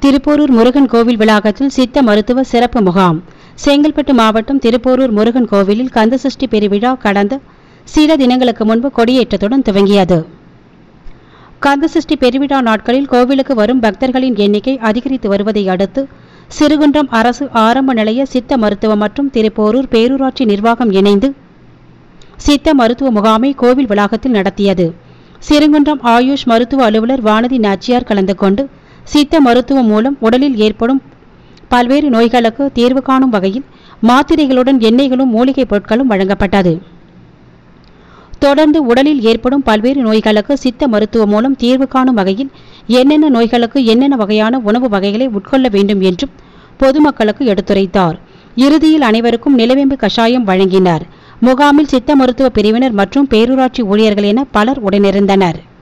திருப்போரூர் முருகன் கோவில் வளாகத்தில் சித்த மருத்துவ சிறப்பு முகாம் செங்கல்பட்டு மாவட்டம் திருப்போரூர் முருகன் கோவிலில் கந்தசஷ்டி பெருவிழா கடந்த சில தினங்களுக்கு முன்பு கொடியேற்றத்துடன் துவங்கியது கந்தசஷ்டி பெருவிழா நாட்களில் கோவிலுக்கு வரும் பக்தர்களின் எண்ணிக்கை அதிகரித்து வருவதை அடுத்து சிறுகுன்றம் அரசு ஆரம்ப நிலைய சித்த மருத்துவம் மற்றும் திருப்போரூர் பேரூராட்சி நிர்வாகம் இணைந்து சித்த மருத்துவ முகாமை கோவில் வளாகத்தில் நடத்தியது சிறுகுன்றம் ஆயுஷ் மருத்துவ அலுவலர் வானதி நாச்சியார் கலந்து கொண்டு சித்த மருத்துவம் மூலம் உடலில் ஏற்படும் பல்வேறு நோய்களுக்கு தீர்வு காணும் வகையில் மாத்திரைகளுடன் எண்ணெய்களும் மூலிகைப் பொருட்களும் வழங்கப்பட்டது தொடர்ந்து உடலில் ஏற்படும் பல்வேறு நோய்களுக்கு சித்த மருத்துவம் மூலம் தீர்வு காணும் வகையில் என்னென்ன நோய்களுக்கு என்னென்ன வகையான உணவு வகைகளை உட்கொள்ள வேண்டும் என்றும் பொதுமக்களுக்கு எடுத்துரைத்தார் இறுதியில் அனைவருக்கும் நிலவேம்பு கஷாயம் வழங்கினார் முகாமில் சித்த மருத்துவ பிரிவினர் மற்றும் பேரூராட்சி ஊழியர்கள் என பலர் உடனிருந்தனர்